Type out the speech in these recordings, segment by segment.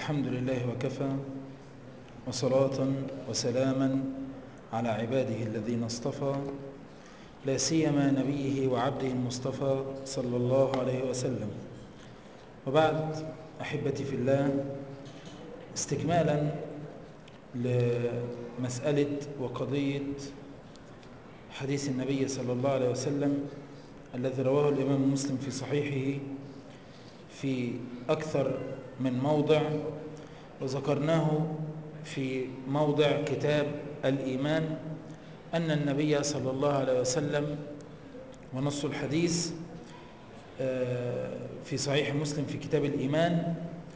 الحمد لله وكفى وصلاة وسلاما على عباده الذين اصطفى لا سيما نبيه وعبده المصطفى صلى الله عليه وسلم وبعد أحبتي في الله استكمالا لمسألة وقضية حديث النبي صلى الله عليه وسلم الذي رواه الإمام مسلم في صحيحه في أكثر من موضع وذكرناه في موضع كتاب الإيمان أن النبي صلى الله عليه وسلم ونص الحديث في صحيح مسلم في كتاب الإيمان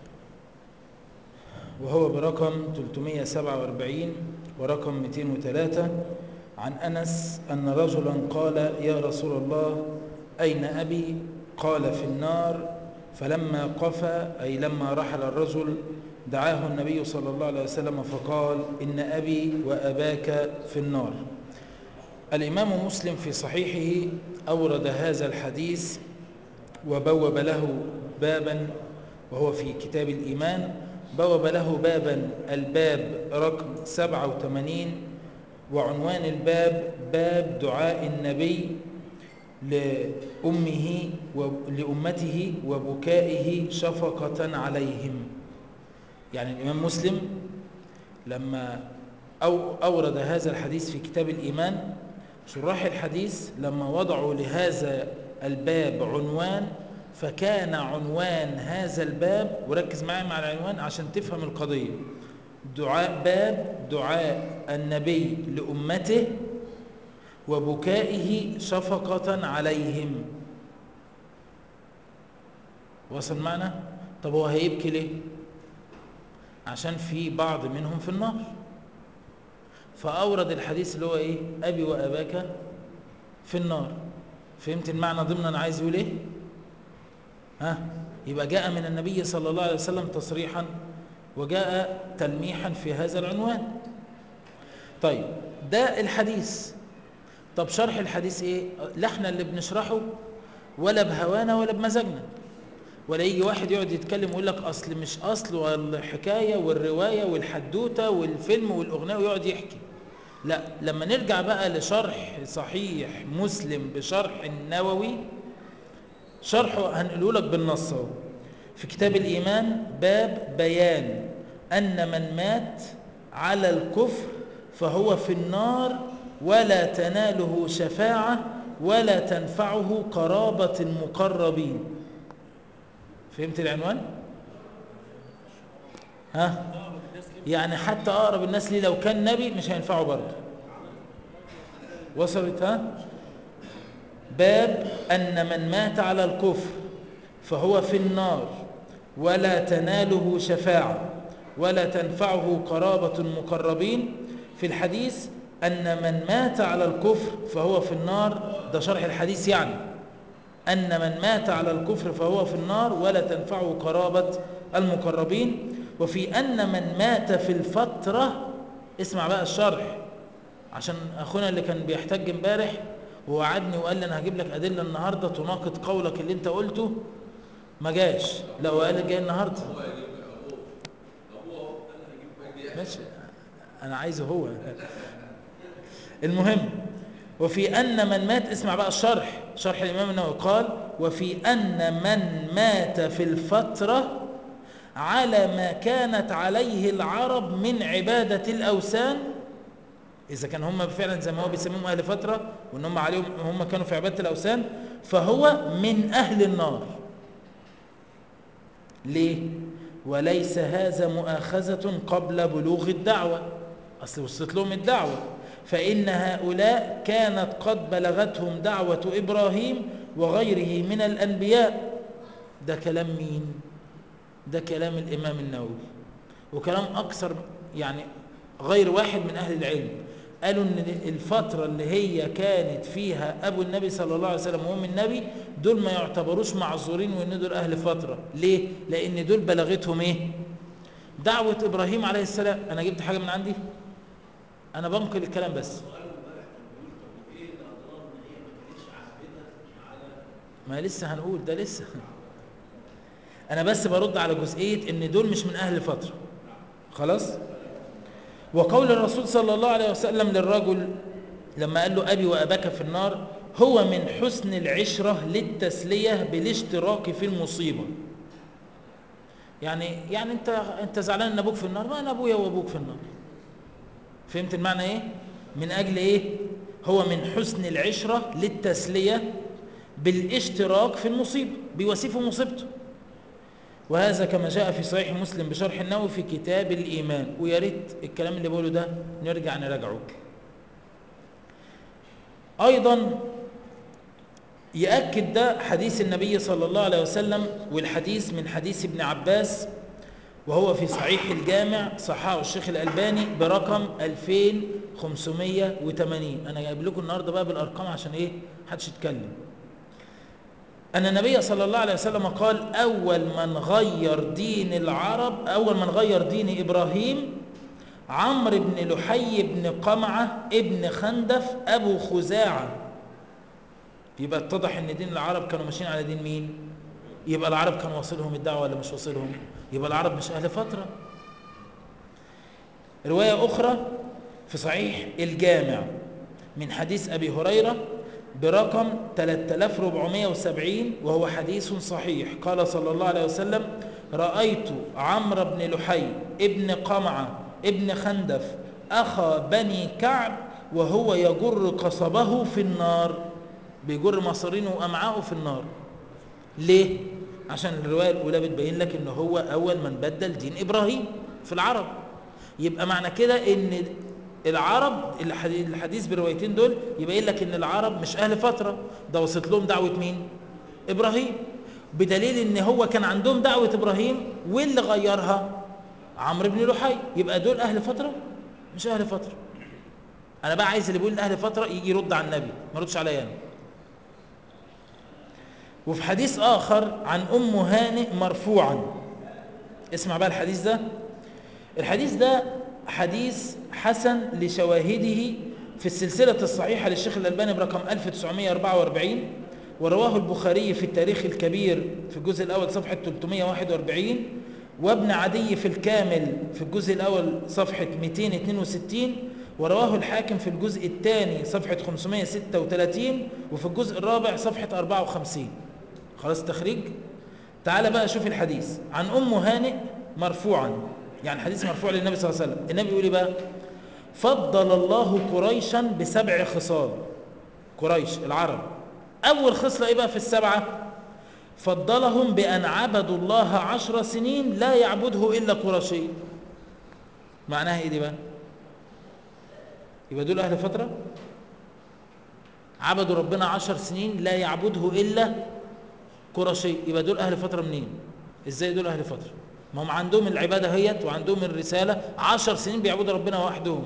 وهو برقم 347 ورقم 203 عن أنس أن رجلا قال يا رسول الله أين أبي قال في النار فلما قفى أي لما رحل الرجل دعاه النبي صلى الله عليه وسلم فقال إن أبي وأباك في النار الإمام مسلم في صحيحه أورد هذا الحديث وبوب له بابا وهو في كتاب الإيمان بوب له بابا الباب رقم 87 وعنوان الباب باب دعاء النبي لأمه لأمته وبكائه شفقة عليهم يعني الإمام مسلم لما أو أورد هذا الحديث في كتاب الإيمان شراح الحديث لما وضعوا لهذا الباب عنوان فكان عنوان هذا الباب وركز معي مع العنوان عشان تفهم القضية دعاء باب دعاء النبي لأمته وبكائه شفقة عليهم وصل معنا طب هو هيبكي ليه عشان في بعض منهم في النار فأورد الحديث اللي هو إيه أبي وأباك في النار فهمت المعنى ضمنا عايز يقول إيه ها يبقى جاء من النبي صلى الله عليه وسلم تصريحا وجاء تلميحا في هذا العنوان طيب ده الحديث طب شرح الحديث ايه لا احنا اللي بنشرحه ولا بهوانا ولا بمزاجنا ولا يجي واحد يقعد يتكلم ويقول لك اصل مش اصل الحكايه والروايه والحدوته والفيلم والاغنيه ويقعد يحكي لا لما نرجع بقى لشرح صحيح مسلم بشرح النووي شرحه هنقوله لك بالنص اهو في كتاب الايمان باب بيان ان من مات على الكفر فهو في النار ولا تناله شفاعة ولا تنفعه قرابة المقربين فهمت العنوان؟ ها؟ يعني حتى أقرب الناس لي لو كان نبي مش هينفعه برضه وصلت ها؟ باب أن من مات على الكفر فهو في النار ولا تناله شفاعة ولا تنفعه قرابة المقربين في الحديث أن من مات على الكفر فهو في النار ده شرح الحديث يعني أن من مات على الكفر فهو في النار ولا تنفعه قرابة المقربين وفي أن من مات في الفترة اسمع بقى الشرح عشان أخونا اللي كان بيحتج امبارح ووعدني وقال لي أنا هجيب لك أدلة النهاردة تناقض قولك اللي أنت قلته ما جاش لا هو قال لي جاي النهاردة ماشي أنا عايزه هو المهم وفي أن من مات اسمع بقى الشرح شرح الإمام النووي قال وفي أن من مات في الفترة على ما كانت عليه العرب من عبادة الأوثان إذا كان هم فعلا زي ما هو بيسميهم أهل فترة وإن هم عليهم هم كانوا في عبادة الأوثان فهو من أهل النار ليه؟ وليس هذا مؤاخذة قبل بلوغ الدعوة أصل وصلت لهم الدعوة فإن هؤلاء كانت قد بلغتهم دعوة إبراهيم وغيره من الأنبياء ده كلام مين؟ ده كلام الإمام النووي وكلام أكثر يعني غير واحد من أهل العلم قالوا ان الفترة اللي هي كانت فيها أبو النبي صلى الله عليه وسلم وأم النبي دول ما يعتبروش معذورين وإن دول أهل فترة ليه؟ لأن دول بلغتهم إيه؟ دعوة إبراهيم عليه السلام أنا جبت حاجة من عندي؟ أنا بنقل الكلام بس ما لسه هنقول ده لسه انا بس برد على جزئيه ان دول مش من اهل فتره خلاص وقول الرسول صلى الله عليه وسلم للرجل لما قال له ابي واباك في النار هو من حسن العشره للتسليه بالاشتراك في المصيبه يعني يعني انت انت زعلان ان ابوك في النار ما انا ابويا وابوك في النار فهمت المعنى ايه من اجل ايه هو من حسن العشره للتسليه بالاشتراك في المصيبه بيوصفه مصيبته وهذا كما جاء في صحيح مسلم بشرح النووي في كتاب الايمان ويا ريت الكلام اللي بقوله ده نرجع نراجعه ايضا يأكد ده حديث النبي صلى الله عليه وسلم والحديث من حديث ابن عباس وهو في صحيح الجامع صححه الشيخ الألباني برقم 2580 أنا جايب لكم النهاردة بقى بالأرقام عشان إيه محدش يتكلم أن النبي صلى الله عليه وسلم قال أول من غير دين العرب أول من غير دين إبراهيم عمرو بن لحي بن قمعة ابن خندف أبو خزاعة يبقى اتضح ان دين العرب كانوا ماشيين على دين مين يبقى العرب كان واصلهم الدعوه ولا مش واصلهم يبقى العرب مش اهل فتره روايه اخرى في صحيح الجامع من حديث ابي هريره برقم 3470 وهو حديث صحيح قال صلى الله عليه وسلم رايت عمرو بن لحي ابن قمعه ابن خندف اخا بني كعب وهو يجر قصبه في النار بيجر مصارينه وامعاءه في النار ليه عشان الروايه الاولى بتبين لك ان هو اول من بدل دين ابراهيم في العرب يبقى معنى كده ان العرب الحديث بروايتين دول يبين لك ان العرب مش اهل فتره ده وصلت لهم دعوه مين ابراهيم بدليل ان هو كان عندهم دعوه ابراهيم واللي غيرها عمرو بن لحي يبقى دول اهل فتره مش اهل فتره انا بقى عايز اللي بيقول اهل فتره يجي يرد على النبي ما يردش عليا انا وفي حديث آخر عن أم هانئ مرفوعا اسمع بقى الحديث ده الحديث ده حديث حسن لشواهده في السلسلة الصحيحة للشيخ الألباني برقم 1944 ورواه البخاري في التاريخ الكبير في الجزء الأول صفحة 341 وابن عدي في الكامل في الجزء الأول صفحة 262 ورواه الحاكم في الجزء الثاني صفحة 536 وفي الجزء الرابع صفحة 54 خلاص التخريج تعال بقى شوف الحديث عن أم هانئ مرفوعا يعني حديث مرفوع للنبي صلى الله عليه وسلم النبي يقول بقى فضل الله قريشا بسبع خصال قريش العرب أول خصلة إيه بقى في السبعة فضلهم بأن عبدوا الله عشر سنين لا يعبده إلا قرشي معناها إيه دي بقى يبقى دول أهل فترة عبدوا ربنا عشر سنين لا يعبده إلا قرشي يبقى دول أهل فترة منين إزاي دول أهل فترة ما هم عندهم العبادة هيت وعندهم الرسالة عشر سنين بيعبدوا ربنا وحدهم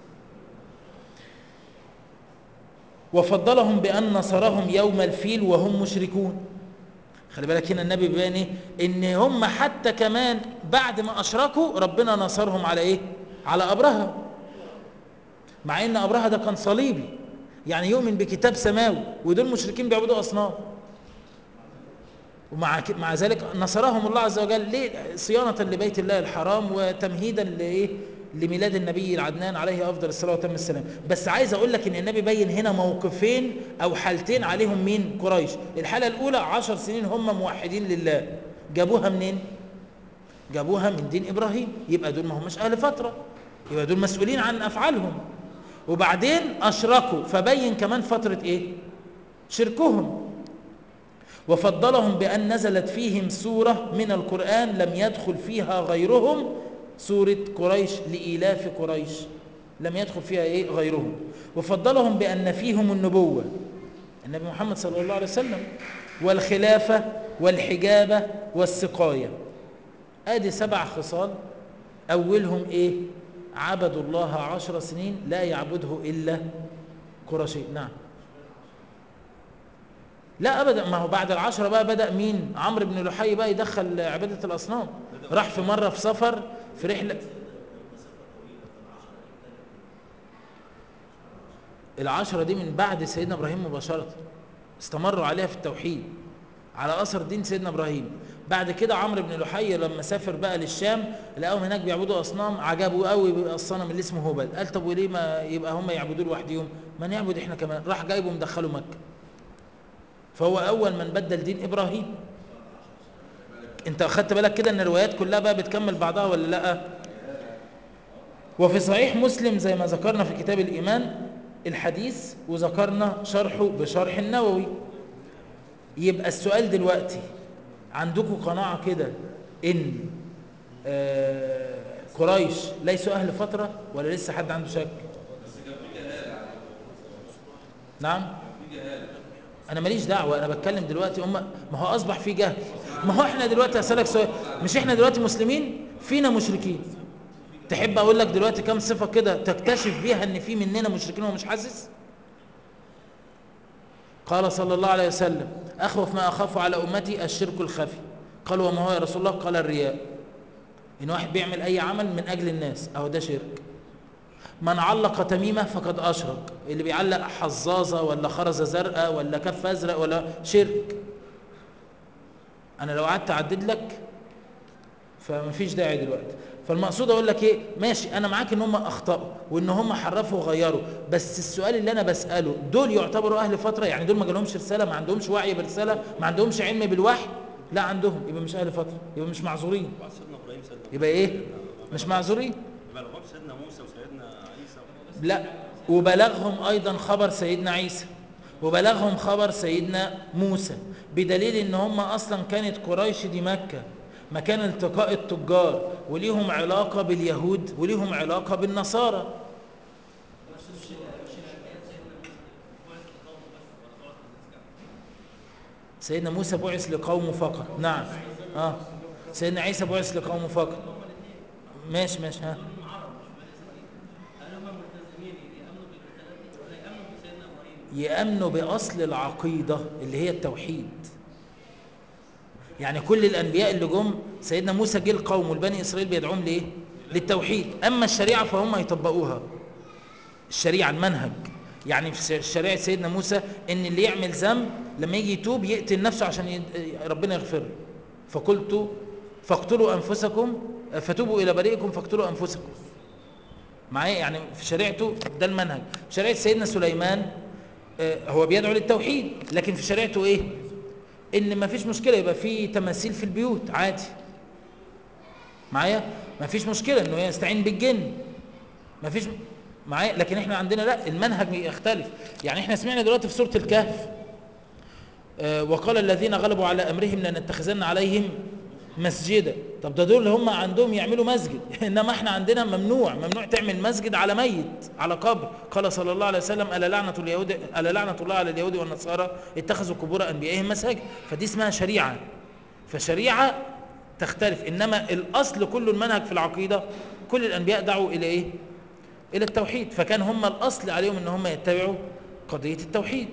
وفضلهم بأن نصرهم يوم الفيل وهم مشركون خلي بالك هنا النبي بيبين ايه ان هم حتى كمان بعد ما اشركوا ربنا نصرهم على ايه على ابرهه مع ان ابرهه ده كان صليبي يعني يؤمن بكتاب سماوي ودول مشركين بيعبدوا اصنام ومع مع ذلك نصرهم الله عز وجل ليه صيانه لبيت الله الحرام وتمهيدا لايه لميلاد النبي العدنان عليه افضل الصلاه وتم السلام بس عايز اقول لك ان النبي بين هنا موقفين او حالتين عليهم مين قريش الحاله الاولى عشر سنين هم موحدين لله جابوها منين جابوها من دين ابراهيم يبقى دول ما هماش اهل فتره يبقى دول مسؤولين عن افعالهم وبعدين اشركوا فبين كمان فتره ايه شركهم وفضلهم بان نزلت فيهم سوره من القران لم يدخل فيها غيرهم سورة قريش لإيلاف قريش لم يدخل فيها إيه غيرهم وفضلهم بأن فيهم النبوة النبي محمد صلى الله عليه وسلم والخلافة والحجابة والسقاية آدي سبع خصال أولهم إيه عبدوا الله عشر سنين لا يعبده إلا قرشي نعم لا ابدا ما هو بعد العشرة بقى بدأ مين عمرو بن لحي بقى يدخل عبادة الأصنام راح في مرة في سفر في رحلة العشرة دي من بعد سيدنا إبراهيم مباشرة استمروا عليها في التوحيد على اثر دين سيدنا ابراهيم بعد كده عمرو بن لحي لما سافر بقى للشام لقاهم هناك بيعبدوا اصنام عجبوا قوي الصنم اللي اسمه هبل قال طب وليه ما يبقى هم يعبدوا لوحدهم ما نعبد احنا كمان راح جايبه مدخله مكه فهو اول من بدل دين ابراهيم انت اخدت بالك كده ان الروايات كلها بقى بتكمل بعضها ولا لا وفي صحيح مسلم زي ما ذكرنا في كتاب الايمان الحديث وذكرنا شرحه بشرح النووي يبقى السؤال دلوقتي عندكم قناعة كده ان آه قريش ليسوا اهل فترة ولا لسه حد عنده شك نعم انا ماليش دعوة انا بتكلم دلوقتي هم ما هو اصبح في جهل ما هو احنا دلوقتي اسالك سؤال مش احنا دلوقتي مسلمين فينا مشركين تحب اقول لك دلوقتي كم صفة كده تكتشف بيها ان في مننا مشركين ومش حاسس قال صلى الله عليه وسلم أخوف ما أخاف على أمتي الشرك الخفي قالوا وما هو يا رسول الله قال الرياء إن واحد بيعمل أي عمل من أجل الناس أو ده شرك من علق تميمة فقد أشرك اللي بيعلق حظاظة ولا خرزة زرقاء ولا كف أزرق ولا شرك أنا لو قعدت أعدد لك فمفيش داعي دلوقتي فالمقصود اقول لك ايه ماشي انا معاك ان هم اخطاوا وان هم حرفوا وغيروا بس السؤال اللي انا بساله دول يعتبروا اهل فتره يعني دول ما جالهمش رساله ما عندهمش وعي برساله ما عندهمش علم بالوحي لا عندهم يبقى مش اهل فتره يبقى مش معذورين سيدنا ابراهيم سيدنا يبقى ايه مش معذورين بلغهم سيدنا موسى وسيدنا عيسى لا وبلغهم ايضا خبر سيدنا عيسى وبلغهم خبر سيدنا موسى بدليل ان هم اصلا كانت قريش دي مكه مكان التقاء التجار وليهم علاقة باليهود وليهم علاقة بالنصارى سيدنا موسى بعث لقومه فقط نعم اه سيدنا عيسى بعث لقومه فقط ماشي ماشي ها يأمنوا بأصل العقيدة اللي هي التوحيد يعني كل الأنبياء اللي جم سيدنا موسى جه القوم والبني إسرائيل بيدعوهم لإيه؟ للتوحيد أما الشريعة فهم يطبقوها الشريعة المنهج يعني في شريعة سيدنا موسى إن اللي يعمل ذنب لما يجي يتوب يقتل نفسه عشان يد... ربنا يغفر له فقلت فاقتلوا أنفسكم فتوبوا إلى بريئكم فاقتلوا أنفسكم معايا يعني في شريعته ده المنهج في شريعة سيدنا سليمان هو بيدعو للتوحيد لكن في شريعته ايه ان ما فيش مشكله يبقى في تماثيل في البيوت عادي معايا ما فيش مشكله انه يستعين بالجن ما فيش معايا لكن احنا عندنا لا المنهج يختلف يعني احنا سمعنا دلوقتي في سوره الكهف آه وقال الذين غلبوا على امرهم لنتخذن عليهم مسجدا طب ده دول هم عندهم يعملوا مسجد انما احنا عندنا ممنوع ممنوع تعمل مسجد على ميت على قبر قال صلى الله عليه وسلم الا لعنه اليهود الا لعنه الله على اليهود والنصارى اتخذوا قبور انبيائهم مساجد فدي اسمها شريعه فشريعه تختلف انما الاصل كل المنهج في العقيده كل الانبياء دعوا الى ايه الى التوحيد فكان هم الاصل عليهم ان هم يتبعوا قضيه التوحيد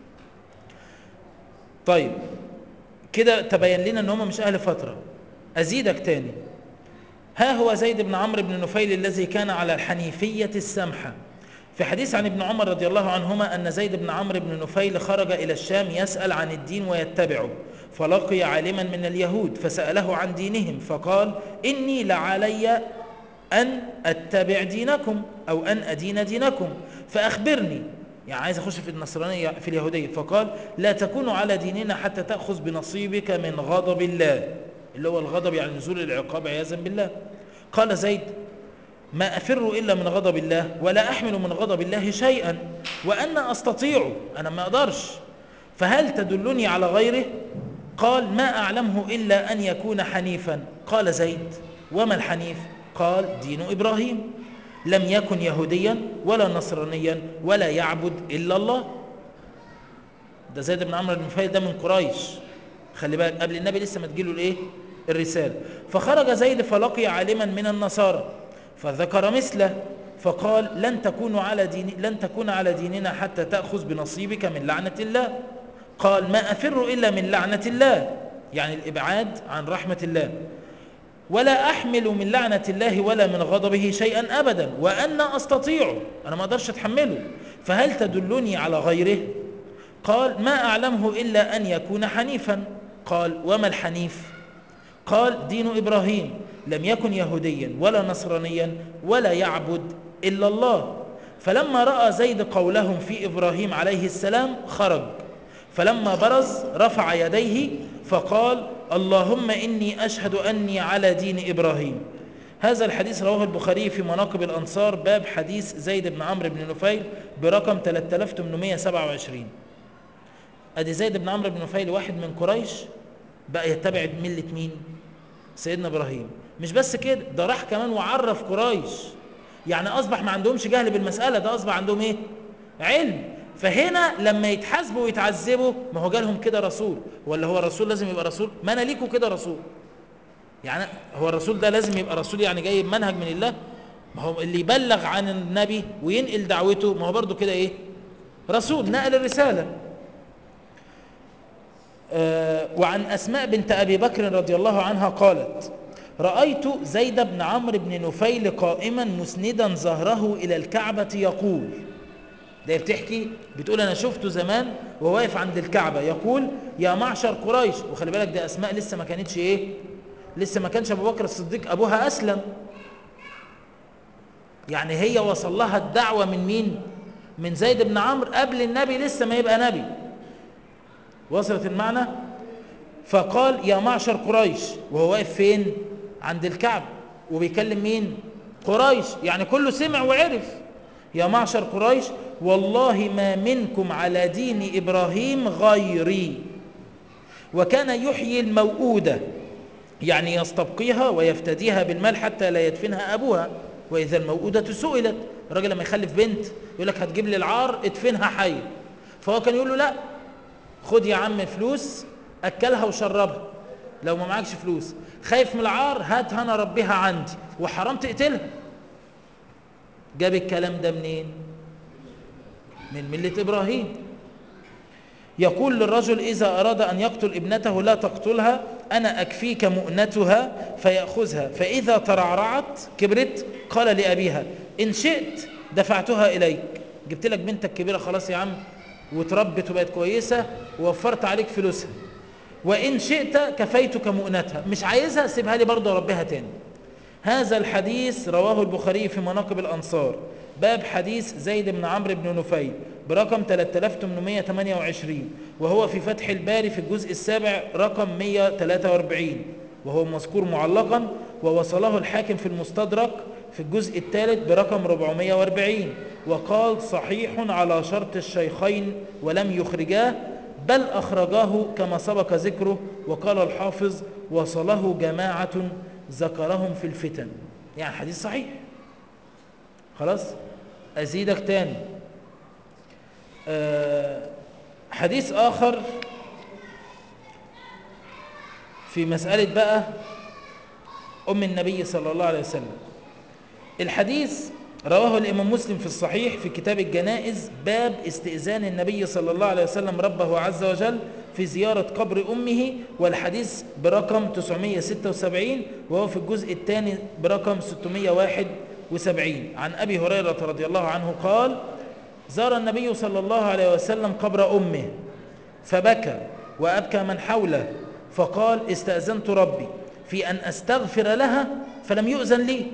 طيب كده تبين لنا ان هم مش اهل فتره أزيدك تاني ها هو زيد بن عمرو بن نفيل الذي كان على الحنيفية السمحة في حديث عن ابن عمر رضي الله عنهما أن زيد بن عمرو بن نفيل خرج إلى الشام يسأل عن الدين ويتبعه فلقي عالما من اليهود فسأله عن دينهم فقال إني لعلي أن أتبع دينكم أو أن أدين دينكم فأخبرني يعني عايز أخش في النصرانية في اليهودية فقال لا تكون على ديننا حتى تأخذ بنصيبك من غضب الله اللي هو الغضب يعني نزول العقاب عياذا بالله قال زيد ما أفر إلا من غضب الله ولا أحمل من غضب الله شيئا وأنا أستطيع أنا ما أقدرش فهل تدلني على غيره قال ما أعلمه إلا أن يكون حنيفا قال زيد وما الحنيف قال دين إبراهيم لم يكن يهوديا ولا نصرانيا ولا يعبد إلا الله ده زيد بن عمرو بن فايد ده من قريش خلي بالك قبل النبي لسه ما تجيله الايه الرساله فخرج زيد فلقي عالما من النصارى فذكر مثله فقال لن تكون على دين لن تكون على ديننا حتى تاخذ بنصيبك من لعنه الله قال ما افر الا من لعنه الله يعني الابعاد عن رحمه الله ولا احمل من لعنه الله ولا من غضبه شيئا ابدا وانا استطيع انا ما اقدرش اتحمله فهل تدلني على غيره قال ما اعلمه الا ان يكون حنيفا قال وما الحنيف قال دين إبراهيم لم يكن يهوديا ولا نصرانيا ولا يعبد إلا الله فلما رأى زيد قولهم في إبراهيم عليه السلام خرج فلما برز رفع يديه فقال اللهم إني أشهد أني على دين إبراهيم هذا الحديث رواه البخاري في مناقب الأنصار باب حديث زيد بن عمرو بن نفيل برقم 3827 أدي زيد بن عمرو بن نفيل واحد من قريش بقى يتبع ملة مين سيدنا إبراهيم مش بس كده ده راح كمان وعرف قريش يعني أصبح ما عندهمش جهل بالمسألة ده أصبح عندهم إيه علم فهنا لما يتحاسبوا ويتعذبوا ما هو جالهم كده رسول ولا هو الرسول لازم يبقى رسول ما انا ليكوا كده رسول يعني هو الرسول ده لازم يبقى رسول يعني جاي بمنهج من الله ما هو اللي يبلغ عن النبي وينقل دعوته ما هو برضو كده ايه رسول نقل الرسالة آه وعن أسماء بنت أبي بكر رضي الله عنها قالت رأيت زيد بن عمرو بن نفيل قائما مسندا ظهره إلى الكعبة يقول ده بتحكي بتقول أنا شفته زمان وهو واقف عند الكعبة يقول يا معشر قريش وخلي بالك ده أسماء لسه ما كانتش إيه لسه ما كانش أبو بكر الصديق أبوها أسلم يعني هي وصل لها الدعوة من مين من زيد بن عمرو قبل النبي لسه ما يبقى نبي وصلت المعنى فقال يا معشر قريش وهو واقف فين عند الكعب وبيكلم مين قريش يعني كله سمع وعرف يا معشر قريش والله ما منكم على دين إبراهيم غيري وكان يحيي الموؤودة يعني يستبقيها ويفتديها بالمال حتى لا يدفنها أبوها وإذا الموؤودة سئلت الراجل لما يخلف بنت يقول لك هتجيب لي العار ادفنها حي فهو كان يقول له لا خد يا عم فلوس أكلها وشربها لو ما معكش فلوس خايف من العار هات انا ربيها عندي وحرام تقتلها جاب الكلام ده منين من ملة إبراهيم يقول للرجل إذا أراد أن يقتل ابنته لا تقتلها أنا أكفيك مؤنتها فيأخذها فإذا ترعرعت كبرت قال لأبيها إن شئت دفعتها إليك جبت لك بنتك كبيرة خلاص يا عم وتربت وبقت كويسة ووفرت عليك فلوسها وإن شئت كفيتك مؤنتها مش عايزها سيبها لي برضه وربيها تاني هذا الحديث رواه البخاري في مناقب الأنصار باب حديث زيد بن عمرو بن نفيل برقم 3828 وهو في فتح الباري في الجزء السابع رقم 143 وهو مذكور معلقا ووصله الحاكم في المستدرك في الجزء الثالث برقم 440 وقال صحيح على شرط الشيخين ولم يخرجاه بل أخرجاه كما سبق ذكره وقال الحافظ وصله جماعة ذكرهم في الفتن يعني حديث صحيح خلاص أزيدك تاني أه حديث آخر في مسألة بقى أم النبي صلى الله عليه وسلم الحديث رواه الإمام مسلم في الصحيح في كتاب الجنائز باب استئذان النبي صلى الله عليه وسلم ربه عز وجل في زيارة قبر أمه والحديث برقم 976 وهو في الجزء الثاني برقم 671 عن أبي هريرة رضي الله عنه قال زار النبي صلى الله عليه وسلم قبر أمه فبكى وأبكى من حوله فقال استأذنت ربي في أن أستغفر لها فلم يؤذن لي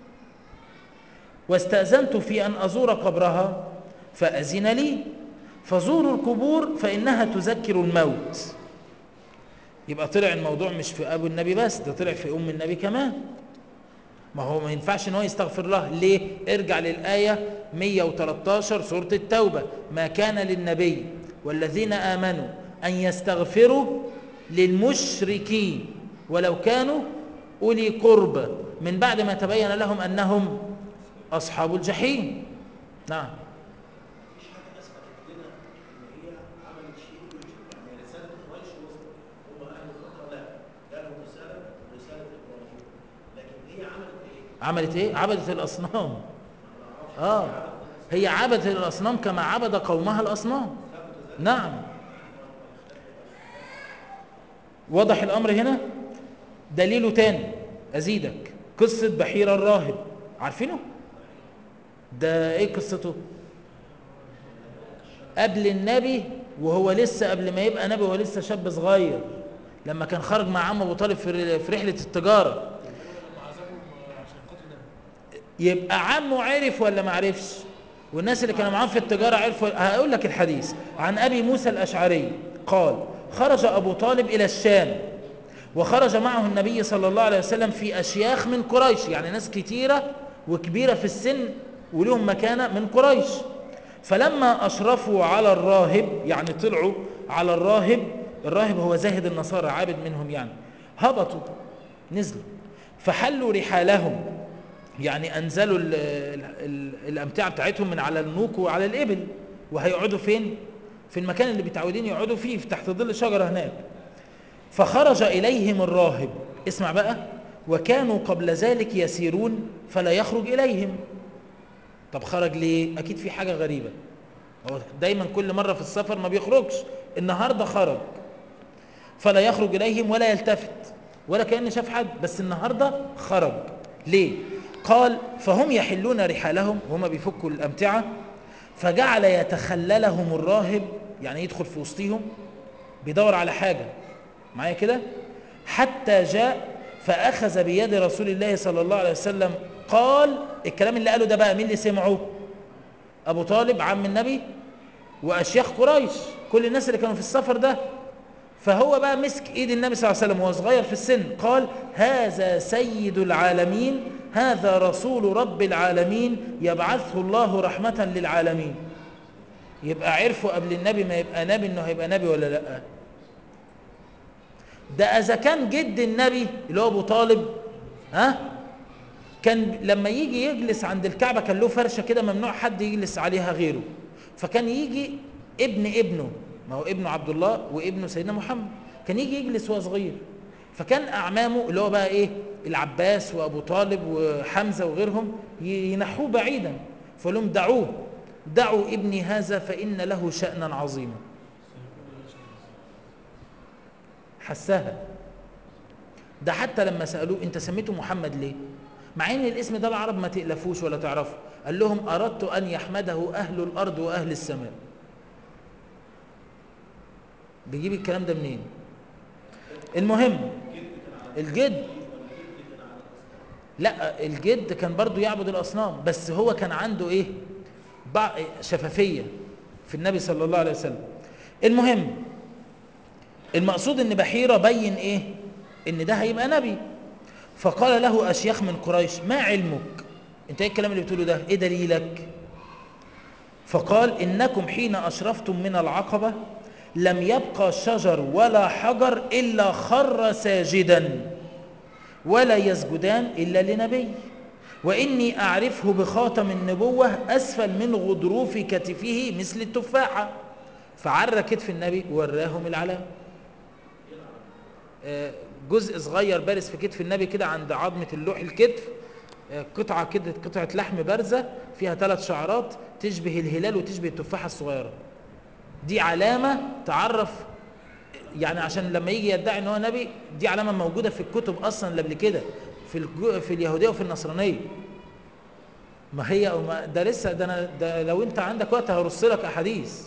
واستأذنت في أن أزور قبرها فأذن لي فزوروا القبور فإنها تذكر الموت يبقى طلع الموضوع مش في أبو النبي بس ده طلع في أم النبي كمان ما هو ما ينفعش ان هو يستغفر لها ليه ارجع للآية 113 سورة التوبة ما كان للنبي والذين آمنوا أن يستغفروا للمشركين ولو كانوا أولي قربى من بعد ما تبين لهم أنهم أصحاب الجحيم نعم مفيش حاجه اثبتت لنا ان هي عملت شيء يعني رساله قريش وصلت هم اهل الفتره لا جالهم رساله رساله ابراهيم لكن هي عملت ايه؟ عملت ايه عبدت الأصنام آه هي عبدت الأصنام كما عبد قومها الأصنام نعم واضح الأمر هنا دليله تاني أزيدك قصة بحيرة الراهب عارفينه ده ايه قصته قبل النبي وهو لسه قبل ما يبقى نبي وهو لسه شاب صغير لما كان خرج مع عم ابو طالب في في رحله التجاره لما عزمهم عشان خاطر النبي يبقى عمه عرف ولا ما عرفش والناس اللي كانوا معاه في التجاره عرفوا هقول لك الحديث عن ابي موسى الاشعري قال خرج ابو طالب الى الشام وخرج معه النبي صلى الله عليه وسلم في اشياخ من قريش يعني ناس كتيره وكبيره في السن ولهم مكانه من قريش فلما اشرفوا على الراهب يعني طلعوا على الراهب الراهب هو زاهد النصارى عابد منهم يعني هبطوا نزلوا فحلوا رحالهم يعني انزلوا ال ال ال الامتعه بتاعتهم من على النوق وعلى الابل وهيقعدوا فين في المكان اللي متعودين يقعدوا فيه في تحت ظل شجره هناك فخرج اليهم الراهب اسمع بقى وكانوا قبل ذلك يسيرون فلا يخرج اليهم طب خرج ليه اكيد في حاجه غريبه هو دايما كل مره في السفر ما بيخرجش النهارده خرج فلا يخرج اليهم ولا يلتفت ولا كان شاف حد بس النهارده خرج ليه قال فهم يحلون رحالهم وهم بيفكوا الامتعه فجعل يتخللهم الراهب يعني يدخل في وسطهم بيدور على حاجه معايا كده حتى جاء فاخذ بيد رسول الله صلى الله عليه وسلم قال الكلام اللي قاله ده بقى مين اللي سمعه ابو طالب عم النبي واشياخ قريش كل الناس اللي كانوا في السفر ده فهو بقى مسك ايد النبي صلى الله عليه وسلم وهو صغير في السن قال هذا سيد العالمين هذا رسول رب العالمين يبعثه الله رحمة للعالمين يبقى عرفوا قبل النبي ما يبقى نبي انه هيبقى نبي ولا لا ده اذا كان جد النبي اللي هو ابو طالب ها كان لما يجي يجلس عند الكعبة كان له فرشة كده ممنوع حد يجلس عليها غيره فكان يجي ابن ابنه ما هو ابنه عبد الله وابنه سيدنا محمد كان يجي يجلس وهو صغير فكان اعمامه اللي هو بقى ايه العباس وابو طالب وحمزه وغيرهم ينحوه بعيدا فقال لهم دعوه دعوا ابني هذا فان له شانا عظيما حسها ده حتى لما سالوه انت سميته محمد ليه مع ان الاسم ده العرب ما تألفوش ولا تعرفه قال لهم اردت ان يحمده اهل الارض واهل السماء بيجيب الكلام ده منين المهم الجد لا الجد كان برضو يعبد الاصنام بس هو كان عنده ايه شفافيه في النبي صلى الله عليه وسلم المهم المقصود ان بحيره بين ايه ان ده هيبقى نبي فقال له اشياخ من قريش ما علمك انت ايه الكلام اللي بتقوله ده ايه دليلك فقال انكم حين اشرفتم من العقبه لم يبقى شجر ولا حجر الا خر ساجدا ولا يسجدان الا لنبي واني اعرفه بخاتم النبوه اسفل من غضروف كتفه مثل التفاحه فعرى كتف النبي وراهم العلامه جزء صغير بارز في كتف النبي كده عند عظمه اللوح الكتف قطعه كده قطعه لحم بارزه فيها ثلاث شعرات تشبه الهلال وتشبه التفاحه الصغيره دي علامه تعرف يعني عشان لما يجي يدعي ان هو نبي دي علامه موجوده في الكتب اصلا اللي قبل كده في الجو في اليهوديه وفي النصرانيه ما هي ما ده لسه ده انا ده لو انت عندك وقت هرص لك احاديث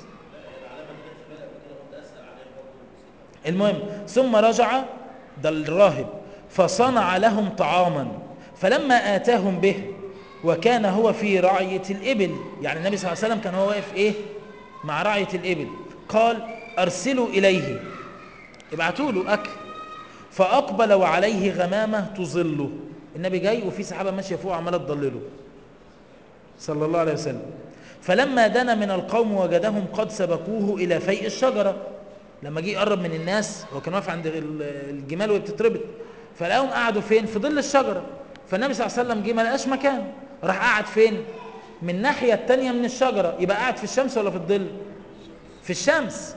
المهم ثم رجع ده الراهب فصنع لهم طعاما فلما آتاهم به وكان هو في رعية الإبل يعني النبي صلى الله عليه وسلم كان هو واقف إيه مع رعية الإبل قال أرسلوا إليه ابعتوا له أكل فأقبل وعليه غمامة تظله النبي جاي وفي سحابة ماشية فوق عمالة تضلله صلى الله عليه وسلم فلما دنا من القوم وجدهم قد سبقوه إلى فيء الشجرة لما جه يقرب من الناس هو كان واقف عند الجمال وهي بتتربط فلقاهم قعدوا فين في ظل الشجره فالنبي صلى الله عليه وسلم جه ما لقاش مكان راح قعد فين من الناحيه الثانيه من الشجره يبقى قاعد في الشمس ولا في الظل في الشمس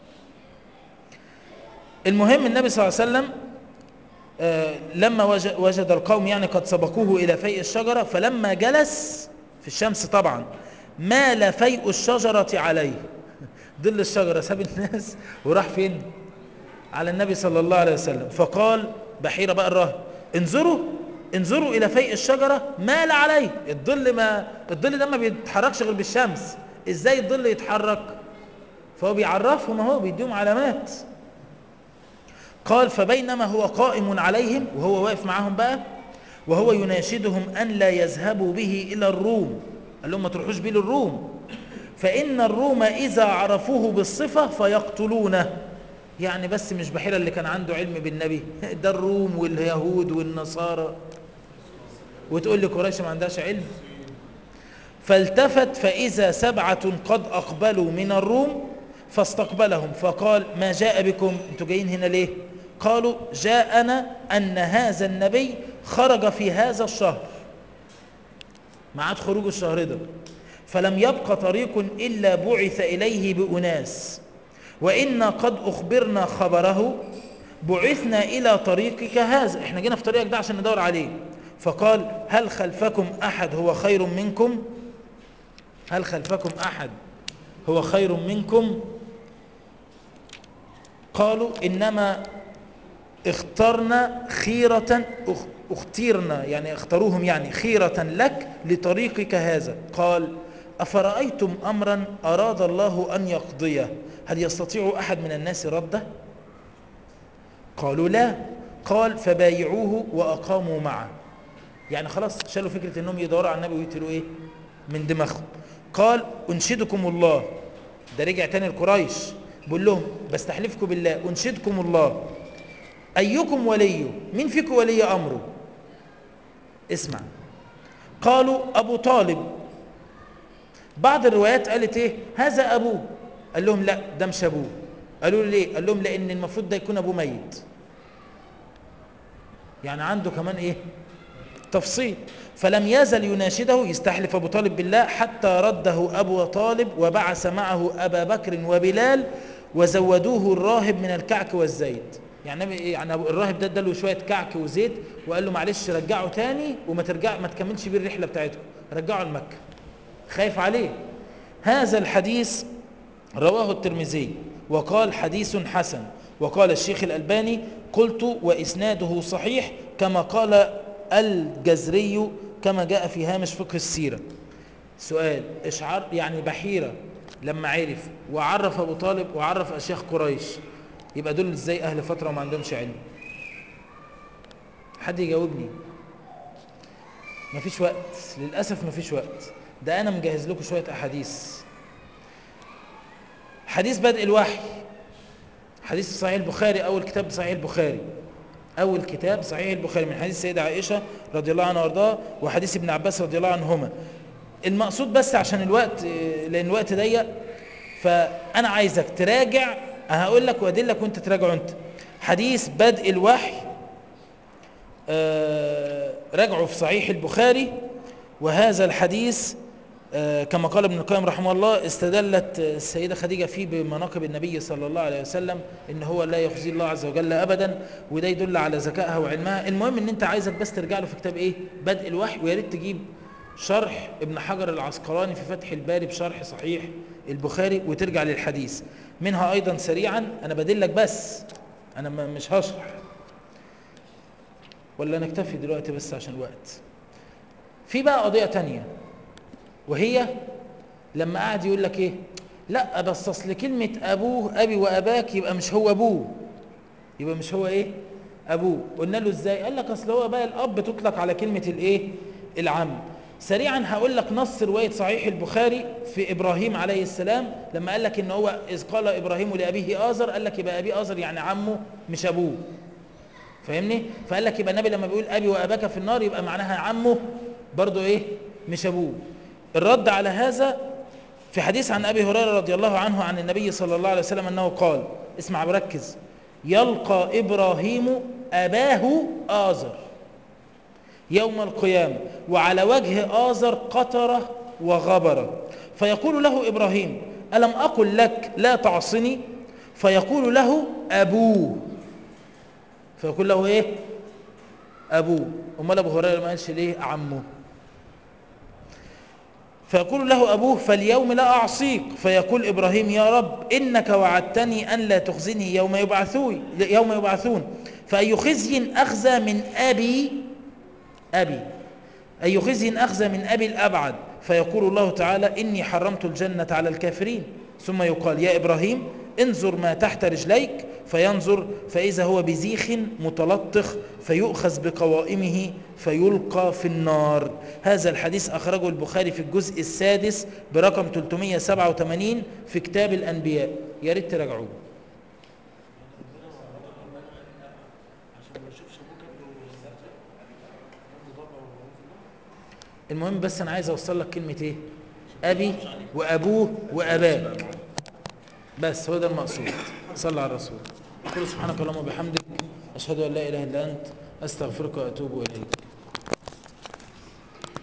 المهم النبي صلى الله عليه وسلم آه لما وجد القوم يعني قد سبقوه الى فيء الشجره فلما جلس في الشمس طبعا مال فيء الشجره عليه ظل الشجرة ساب الناس وراح فين على النبي صلى الله عليه وسلم فقال بحيرة بقى الراهب انظروا انظروا إلى فيء الشجرة مال عليه الظل ما الظل ده ما بيتحركش غير بالشمس ازاي الظل يتحرك فهو بيعرفهم اهو بيديهم علامات قال فبينما هو قائم عليهم وهو واقف معاهم بقى وهو يناشدهم أن لا يذهبوا به إلى الروم قال لهم ما تروحوش بيه للروم فإن الروم إذا عرفوه بالصفة فيقتلونه يعني بس مش بحيرة اللي كان عنده علم بالنبي ده الروم واليهود والنصارى وتقول لي قريش ما عندهاش علم فالتفت فإذا سبعة قد أقبلوا من الروم فاستقبلهم فقال ما جاء بكم انتوا جايين هنا ليه قالوا جاءنا أن هذا النبي خرج في هذا الشهر معاد خروج الشهر ده فلم يبق طريق إلا بعث إليه بأناس وإنا قد أخبرنا خبره بعثنا إلى طريقك هذا احنا جينا في طريقك ده عشان ندور عليه فقال هل خلفكم أحد هو خير منكم هل خلفكم أحد هو خير منكم قالوا إنما اخترنا خيرة اختيرنا يعني اختاروهم يعني خيرة لك لطريقك هذا قال أفرأيتم أمرا أراد الله أن يقضيه هل يستطيع أحد من الناس رده قالوا لا قال فبايعوه وأقاموا معه يعني خلاص شالوا فكرة أنهم يدوروا على النبي ويقتلوا إيه من دماغهم قال أنشدكم الله ده رجع تاني لقريش بقول لهم بستحلفكم بالله أنشدكم الله أيكم وليه مين فيكم ولي أمره اسمع قالوا أبو طالب بعض الروايات قالت إيه هذا أبوه قال لهم لا ده مش أبوه قالوا له ليه قال لهم لأن المفروض ده يكون أبوه ميت يعني عنده كمان إيه تفصيل فلم يزل يناشده يستحلف أبو طالب بالله حتى رده أبو طالب وبعث معه أبا بكر وبلال وزودوه الراهب من الكعك والزيت يعني يعني الراهب ده اداله شويه كعك وزيت وقال له معلش رجعه تاني وما ترجع ما تكملش بيه الرحله بتاعتكم رجعه لمكه خايف عليه هذا الحديث رواه الترمذي وقال حديث حسن وقال الشيخ الألباني قلت وإسناده صحيح كما قال الجزري كما جاء في هامش فقه السيرة سؤال إشعار يعني بحيرة لما عرف وعرف أبو طالب وعرف أشياخ قريش يبقى دول ازاي أهل فترة وما عندهمش علم حد يجاوبني مفيش وقت للأسف مفيش وقت ده أنا مجهز لكم شوية أحاديث حديث بدء الوحي حديث صحيح البخاري أول كتاب صحيح البخاري أول كتاب صحيح البخاري من حديث السيدة عائشة رضي الله عنها وارضاها وحديث ابن عباس رضي الله عنهما المقصود بس عشان الوقت لأن الوقت ضيق فأنا عايزك تراجع هقول لك وأدلك وأنت تراجعه أنت حديث بدء الوحي آه راجعه في صحيح البخاري وهذا الحديث آه كما قال ابن القيم رحمه الله استدلت السيدة خديجة فيه بمناقب النبي صلى الله عليه وسلم ان هو لا يخزي الله عز وجل ابدا وده يدل على ذكائها وعلمها المهم ان انت عايزك بس ترجع له في كتاب ايه بدء الوحي ويا ريت تجيب شرح ابن حجر العسقلاني في فتح الباري بشرح صحيح البخاري وترجع للحديث منها ايضا سريعا انا بدلك بس انا مش هشرح ولا نكتفي دلوقتي بس عشان الوقت في بقى قضية تانية وهي لما قعد يقول لك ايه لا بس اصل كلمة ابوه ابي واباك يبقى مش هو ابوه يبقى مش هو ايه ابوه قلنا له ازاي قال لك اصل هو بقى الاب تطلق على كلمة الايه العم سريعا هقول لك نص رواية صحيح البخاري في ابراهيم عليه السلام لما قال لك ان هو اذ قال ابراهيم لابيه ازر قال لك يبقى ابي ازر يعني عمه مش ابوه فاهمني فقال لك يبقى النبي لما بيقول ابي واباك في النار يبقى معناها عمه برضه ايه مش ابوه الرد على هذا في حديث عن ابي هريره رضي الله عنه عن النبي صلى الله عليه وسلم انه قال اسمع بركز يلقى ابراهيم اباه ازر يوم القيامه وعلى وجه ازر قطره وغبره فيقول له ابراهيم الم اقل لك لا تعصني فيقول له ابوه فيقول له ايه ابوه امال ابو هريره ما قالش ليه عمه فيقول له أبوه فاليوم لا أعصيك فيقول إبراهيم يا رب إنك وعدتني أن لا تخزني يوم يبعثون يوم يبعثون فأي خزي أخزى من أبي أبي أي خزي أخزى من أبي الأبعد فيقول الله تعالى إني حرمت الجنة على الكافرين ثم يقال يا إبراهيم انظر ما تحت رجليك فينظر فإذا هو بزيخ متلطخ فيؤخذ بقوائمه فيلقى في النار هذا الحديث أخرجه البخاري في الجزء السادس برقم 387 في كتاب الأنبياء يا ريت تراجعوه عشان ما يشوفش ابوه كان له ضبع المهم بس أنا عايز أوصل لك كلمة إيه أبي وأبوه وأباك بس هو ده المقصود صلى على الرسول قل سبحانك اللهم وبحمدك أشهد أن لا إله إلا أنت أستغفرك وأتوب إليك